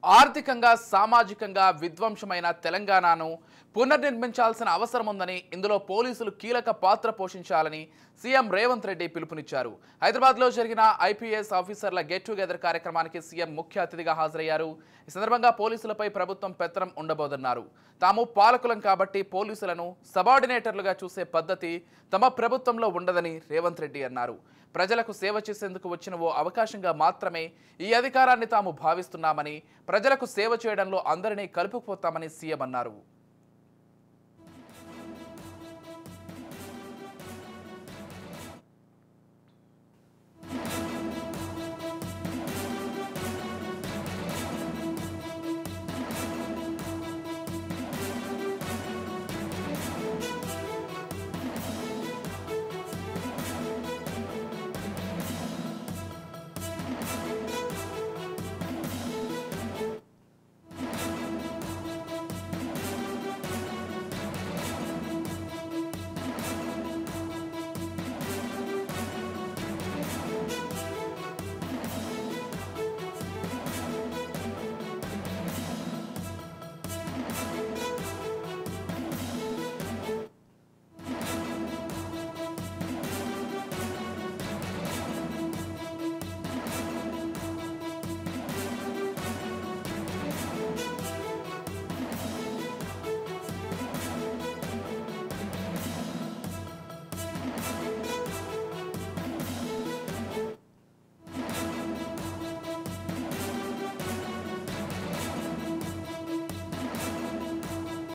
ఆర్థికంగా సామాజికంగా విధ్వంసమైన తెలంగాణను పునర్నిర్మించాల్సిన అవసరం ఉందని ఇందులో పోలీసులు కీలక పాత్ర పోషించాలని సీఎం రేవంత్ రెడ్డి పిలుపునిచ్చారు హైదరాబాద్లో జరిగిన ఐపీఎస్ ఆఫీసర్ల గెట్ టుగెదర్ కార్యక్రమానికి సీఎం ముఖ్య అతిథిగా హాజరయ్యారు ఈ సందర్భంగా పోలీసులపై ప్రభుత్వం పెత్తనం ఉండబోదన్నారు తాము పాలకులం కాబట్టి పోలీసులను సబార్డినేటర్లుగా చూసే పద్ధతి తమ ప్రభుత్వంలో ఉండదని రేవంత్ రెడ్డి అన్నారు ప్రజలకు సేవ చేసేందుకు వచ్చిన ఓ అవకాశంగా మాత్రమే ఈ అధికారాన్ని తాము భావిస్తున్నామని ప్రజలకు సేవ చేయడంలో అందరినీ కలుపుకుపోతామని సీఎం అన్నారు